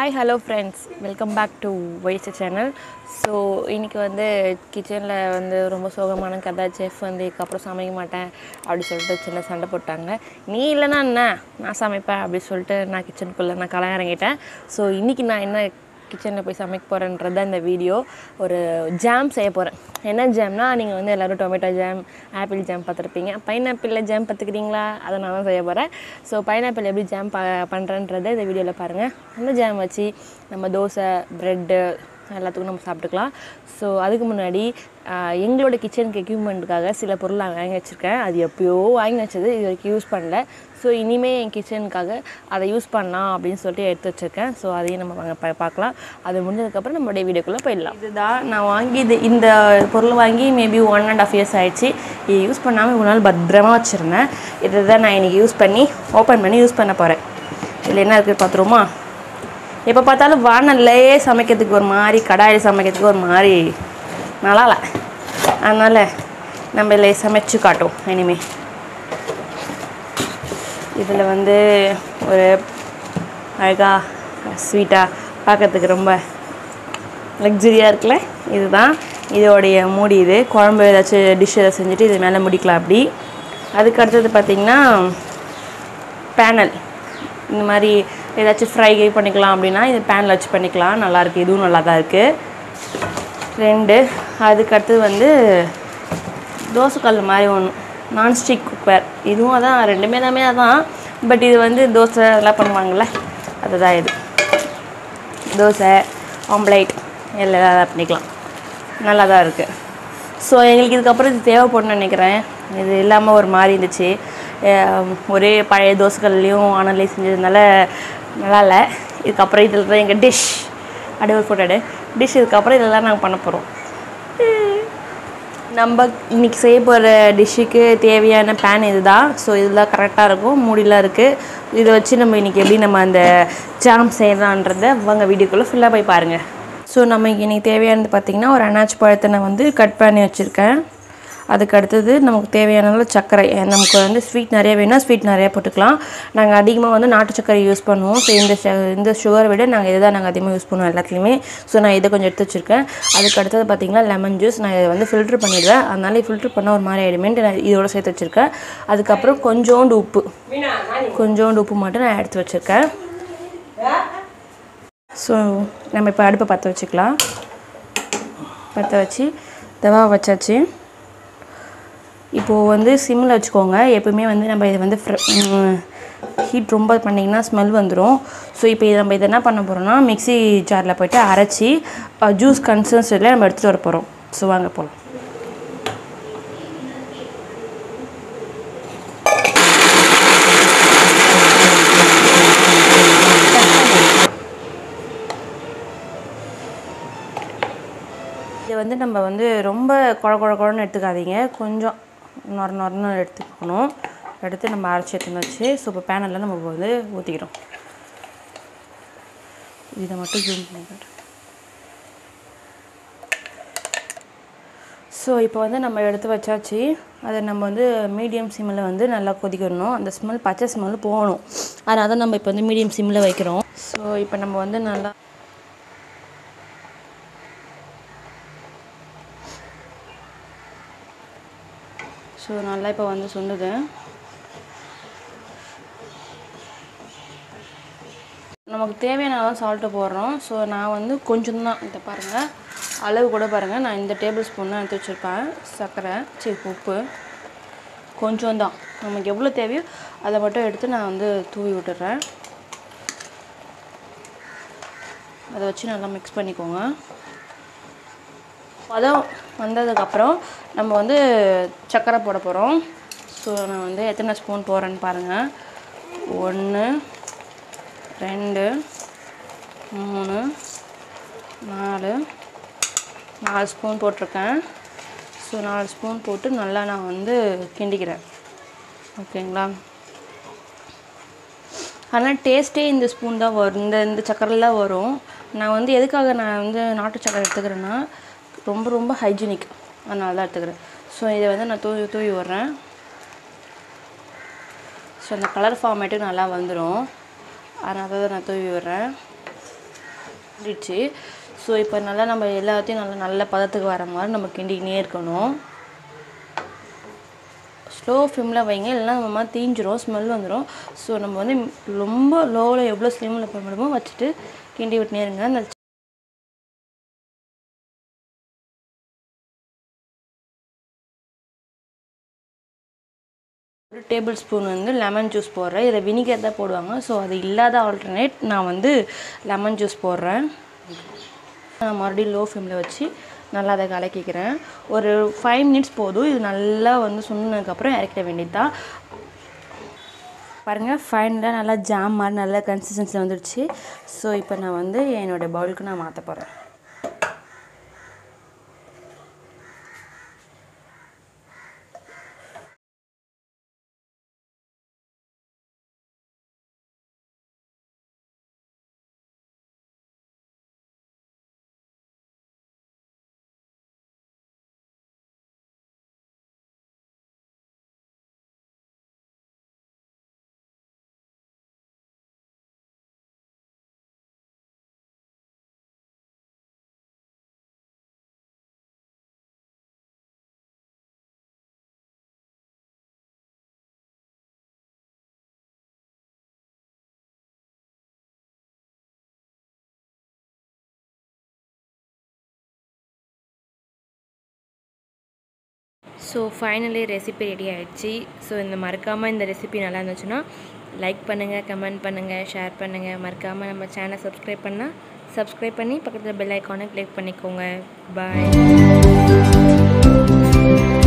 hi hello friends welcome back to வைஸ் channel so இன்றைக்கி வந்து கிச்சனில் வந்து ரொம்ப சோகமான கதை செஃப் வந்து இதுக்கப்புறம் சமைக்க மாட்டேன் அப்படி சொல்லிட்டு சின்ன சண்டை போட்டாங்க நீ இல்லைன்னா என்ன நான் சமைப்பேன் அப்படி சொல்லிட்டு நான் கிச்சனுக்குள்ளே நான் களை இறங்கிட்டேன் ஸோ இன்றைக்கி நான் என்ன கிச்சனில் போய் சமைக்க போகிறேன்றது தான் இந்த வீடியோ ஒரு ஜாம் செய்ய போகிறேன் என்ன ஜாம்னா நீங்கள் வந்து எல்லோரும் டொமேட்டோ ஜாம் ஆப்பிள் ஜாம் பார்த்துருப்பீங்க பைனாப்பிளில் ஜாம் பார்த்துக்கிறீங்களா அதை நான் தான் செய்ய போகிறேன் ஸோ பைனாப்பிள் எப்படி ஜாம் ப பண்ணுறேன்றதை இந்த வீடியோவில் பாருங்கள் அந்த ஜாம் வச்சு நம்ம தோசை ப்ரெட்டு எல்லாத்துக்கும் நம்ம சாப்பிட்டுக்கலாம் ஸோ அதுக்கு முன்னாடி ஆஹ், எங்களோட கிச்சனுக்கு எக்யூப்மெண்ட்டுக்காக சில பொருள் நான் வாங்கி வச்சுருக்கேன் அது எப்போயோ வாங்கி வச்சது இது வரைக்கும் யூஸ் பண்ணல ஸோ இனிமேல் என் கிச்சனுக்காக அதை யூஸ் பண்ணலாம் அப்படின்னு சொல்லிட்டு எடுத்து வச்சுருக்கேன் ஸோ அதையும் நம்ம வாங்க பா- பார்க்கலாம் அது முடிஞ்சதுக்கப்புறம் நம்மளுடைய வீடியோக்குள்ளே போயிடலாம் இதுதான் நான் வாங்கி இது இந்த பொருள் வாங்கி maybe one and half years ஆயிடுச்சு இது யூஸ் பண்ணாமல் இவ்வளோ நாள் பத்திரமா வச்சுருந்தேன் இதை தான் நான் இன்றைக்கி யூஸ் பண்ணி ஓப்பன் பண்ணி யூஸ் பண்ண போகிறேன் இதில் என்ன இருக்குது பார்த்துருமா எப்போ பார்த்தாலும் வானல்லே சமைக்கிறதுக்கு ஒரு மாதிரி கடாயில் சமைக்கிறதுக்கு ஒரு மாதிரி நல்லா இல்லை அதனால் நம்ம இதில் சமைச்சு காட்டுவோம் இனிமே இதில் வந்து ஒரு அழகாக ஸ்வீட்டாக பார்க்கறதுக்கு ரொம்ப லக்ஸரியாக இருக்குல்ல இதுதான் இதோடைய மூடி இது குழம்பு ஏதாச்சும் டிஷ் ஏதாச்சும் செஞ்சுட்டு இது மேலே முடிக்கலாம் அப்படி அதுக்கு அடுத்தது பார்த்திங்கன்னா பேனல் இந்த மாதிரி ஏதாச்சும் ஃப்ரை பண்ணிக்கலாம் அப்படின்னா இது பேனில் வச்சு பண்ணிக்கலாம் நல்லாயிருக்கு இதுவும் நல்லா தான் இருக்குது ரெண்டு அதுக்கு அடுத்தது வந்து தோசைக்கல் மாதிரி ஒன்று நான்ஸ்டிக் குக்கர் இதுவும் அதான் ரெண்டுமே தாமே அதான் பட் இது வந்து தோசை அதெல்லாம் பண்ணுவாங்கள்ல அதுதான் இது தோசை ஆம்லேட் எல்லாம் எதாவது பண்ணிக்கலாம் நல்லா தான் இருக்குது ஸோ எங்களுக்கு இதுக்கப்புறம் இது தேவைப்படும்னு நினைக்கிறேன் இது இல்லாமல் ஒரு மாதிரி இருந்துச்சு அஹ் ஒரே பழைய தோசைகள்லேயும் ஆனல்லையும் செஞ்சதுனால நல்லா இல்லை இதுக்கப்புறம் இதில் தான் எங்கள் டிஷ் அப்படியே ஒரு ஃபோட்டோ எடு டிஷ் இதுக்கப்புறம் இதெல்லாம் நாங்கள் பண்ண போகிறோம் நம்ம இன்னைக்கு செய்ய போகிற டிஷ்ஷுக்கு தேவையான பேன் இதுதான் ஸோ இதெல்லாம் கரெக்டாக இருக்கும் மூடிலாம் இருக்குது இதை வச்சு நம்ம இன்றைக்கி எப்படி நம்ம அந்த ஜாம் செய்யலான்றதை வாங்க வீடியோக்குள்ளே ஃபுல்லாக போய் பாருங்கள் ஸோ நமக்கு இன்றைக்கி தேவையானது பார்த்திங்கன்னா ஒரு அனாச்சி பழத்தை நான் வந்து கட் பண்ணி வச்சுருக்கேன் அதுக்கு அடுத்தது நமக்கு தேவையான அளவு சர்க்கரை அஹ் நமக்கு வந்து ஸ்வீட் நிறைய வேணும்னா ஸ்வீட் நிறைய போட்டுக்கலாம் நாங்கள் அதிகமாக வந்து நாட்டு சர்க்கரை யூஸ் பண்ணுவோம் ஸோ இந்த ச- இந்த சுகரை விட நாங்கள் இதை தான் நாங்கள் அதிகமாக யூஸ் பண்ணுவோம் எல்லாத்துலேயுமே ஸோ நான் இதை கொஞ்சம் எடுத்து வச்சுருக்கேன் அதுக்கு அடுத்தது பார்த்திங்கன்னா லெமன் ஜூஸ் நான் இதை வந்து ஃபில்ட்ரு பண்ணிடுவேன் அதனால ஃபில்ட்ரு பண்ண ஒரு மாதிரி ஆகிடுமேன்ட்டு நான் இதோட சேர்த்து வச்சுருக்கேன் அதுக்கப்புறம் கொஞ்சோண்டு உப்பு கொஞ்சோண்டு உப்பு மட்டும் நான் எடுத்து வச்சுருக்கேன் ஸோ நம்ம இப்போ அடுப்பை பற்ற வச்சுக்கலாம் பற்ற வச்சு தவா வச்சாச்சு இப்போது வந்து சிம்மில் வச்சுக்கோங்க எப்பவுமே வந்து நம்ம இதை வந்து ஹீட் ரொம்ப பண்ணிங்கன்னா ஸ்மெல் வந்துடும் ஸோ இப்போ இதை நம்ம இதை என்ன பண்ண போகிறோம்னா மிக்ஸி ஜாரில் போயிட்டு அரைச்சி ஜூஸ் கன்சன்ஸ்டில் நம்ம எடுத்துகிட்டு வர போகிறோம் ஸோ வாங்க போகலாம் இதை வந்து நம்ம வந்து ரொம்ப குழ குழ குழன்னு எடுத்துக்காதீங்க கொஞ்சம் நொர நொரன்னு எடுத்துக்கணும் எடுத்து நம்ம அரைச்சி எடுத்துன்னு வச்சு ஸோ இப்போ பேனலில் நம்ம வந்து ஊற்றிக்கிறோம் இதை மட்டும் ஜூம் பண்ணிக்கிறேன் ஸோ இப்போ வந்து நம்ம எடுத்து வச்சாச்சு அதை நம்ம வந்து மீடியம் சிம்மில் வந்து நல்லா கொதிக்கணும் அந்த ஸ்மெல் பச்சை ஸ்மெல் போகணும் அதனால தான் நம்ம இப்போ வந்து மீடியம் சிம்மில் வைக்கிறோம் ஸோ இப்போ நம்ம வந்து நல்லா ஸோ நல்லா இப்போ வந்து சொன்னது நமக்கு தேவையான அளவு சால்ட்டு போடுறோம் ஸோ நான் வந்து கொஞ்சம் தான் இதை பாருங்கள் அளவு கூட பாருங்கள் நான் இந்த டேபிள் ஸ்பூன் தான் எடுத்து வச்சுருப்பேன் சர்க்கரை சரி உப்பு கொஞ்சம் தான் நமக்கு எவ்வளோ தேவையோ அதை மட்டும் எடுத்து நான் வந்து தூவி விட்டுறேன் அதை வச்சு நல்லா மிக்ஸ் பண்ணிக்கோங்க பதம் வந்ததுக்கப்புறம் நம்ம வந்து சர்க்கரை போட போகிறோம் ஸோ நான் வந்து எத்தனை ஸ்பூன் போடுறேன்னு பாருங்கள் ஒன்று ரெண்டு மூணு நாலு நாலு ஸ்பூன் போட்டிருக்கேன் ஸோ நாலு ஸ்பூன் போட்டு நல்லா நான் வந்து கிண்டிக்கிறேன் ஓகேங்களா ஆனால் டேஸ்ட்டே இந்த ஸ்பூன் தான் வரும் இந்த இந்த சக்கரையில் தான் வரும் நான் வந்து எதுக்காக நான் வந்து நாட்டு சக்கரை எடுத்துக்கிறேன்னா ரொம்ப ரொம்ப ஹைஜீனிக் அதனால தான் எடுத்துக்கிறேன் ஸோ இதை வந்து நான் தூவி தூவி விட்றேன் ஸோ அந்த கலர் ஃபார்மேட்டு நல்லா வந்துடும் அதனால தான் நான் தூவி விடுறேன் வந்துடுச்சு ஸோ இப்போ நல்லா நம்ம எல்லாத்தையும் நல்லா நல்ல பதத்துக்கு வர மாதிரி நம்ம கிண்டிக்கினே இருக்கணும் ஸ்லோ ஃப்ளேமில் வைங்க இல்லைன்னா நம்ம மாதிரி தீஞ்சிரும் ஸ்மெல் வந்துடும் ஸோ நம்ம வந்து ரொம்ப லோவில் எவ்வளோ ஸ்லிமில் போட முடியுமோ வச்சுட்டு கிண்டி விட்டுனே இருங்க அந்த ஒரு டேபிள் ஸ்பூன் வந்து லெமன் ஜூஸ் போடுறேன் இதை வினிகர் தான் போடுவாங்க ஸோ அது இல்லாத ஆல்டர்னேட் நான் வந்து லெமன் ஜூஸ் போடுறேன் நான் மறுபடியும் லோ ஃப்ளேமில் வச்சு நல்லா அதை கலக்கிக்கிறேன் ஒரு ஃபைவ் மினிட்ஸ் போதும் இது நல்லா வந்து சுண்டினதுக்கப்புறம் இறக்கிட வேண்டியது தான் பாருங்கள் ஃபைனலாக நல்லா ஜாம் மாதிரி நல்ல கன்சிஸ்டன்சியில் வந்துடுச்சு ஸோ இப்போ நான் வந்து என்னோடய பவுலுக்கு நான் மாற்ற போகிறேன் ஸோ ஃபைனலி ரெசிபி ரெடி ஆயிடுச்சு ஸோ இந்த மறக்காமல் இந்த ரெசிபி நல்லா இருந்துச்சுன்னா லைக் பண்ணுங்கள் கமெண்ட் பண்ணுங்கள் ஷேர் பண்ணுங்கள் மறக்காமல் நம்ம சேனலை சப்ஸ்கிரைப் பண்ணால் சப்ஸ்கிரைப் பண்ணி பக்கத்தில் பெல் ஐக்கானை கிளிக் பண்ணிக்கோங்க பாய்